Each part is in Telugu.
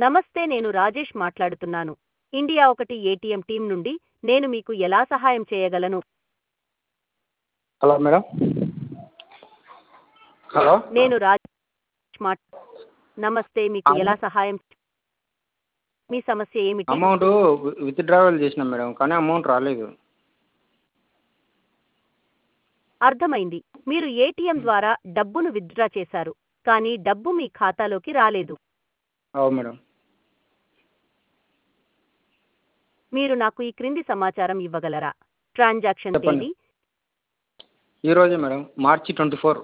నమస్తే నేను రాజేష్ మాట్లాడుతున్నాను ఇండియా ఒకటి ఏటీఎం టీం నుండి నేను మీకు ఎలా సహాయం చేయగలను హలో మేడం హలో నేను రాజేష్ మాట్ నమస్తే మీకు ఎలా సహాయం మీ సమస్య ఏమిటి అమౌంట్ విత్డ్రావల్ చేసినాం మేడం కానీ అమౌంట్ రాలేదు అర్థమైంది మీరు ఏటీఎం ద్వారా డబ్బును విత్డ్రా చేశారు కానీ డబ్బు మీ ఖాతాలోకి రాలేదు అవు మేడం మీరు నాకు ఈ క్రింది సమాచారం ఇవ్వగలరా ట్రాన్సాక్షన్ చెప్పండి. తేదీ ఈరోజే మేడం మార్చి ట్వంటీ ఫోర్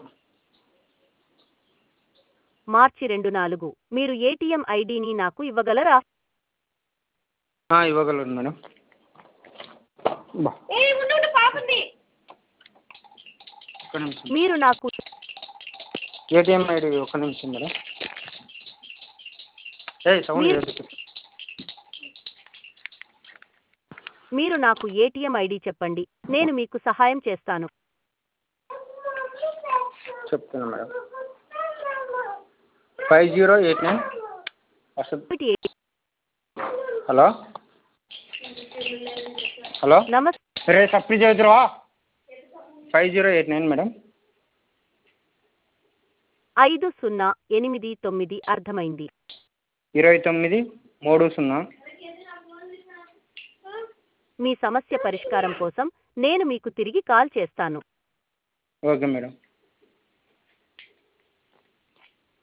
మార్చి రెండు నాలుగు మీరు ఏటీఎం ఐడిని నాకు ఇవ్వగలరా ఇవ్వగలను మేడం బా ఒక్క నిమిషం మీరు నాకు ఏటీఎం ఐడి ఒక్క నిమిషం మేడం ఏ సౌండ్ మీరు- చేయొద్దు. మీరు నాకు ఏటీఎం ఐడి చెప్పండి నేను మీకు సహాయం చేస్తాను చెప్తున్నా madam five zero eight nine అసలు ఏమిటి ఏ- హలో హలో నమస్తే రే సప్లీ చదువుతురా five zero eight nine madam ఐదు సున్నా ఎనిమిది తొమ్మిది అర్థమైంది ఇరవై తొమ్మిది మూడు సున్నా మీ సమస్య పరిష్కారం కోసం నేను మీకు తిరిగి కాల్ చేస్తాను ఓకే మేడం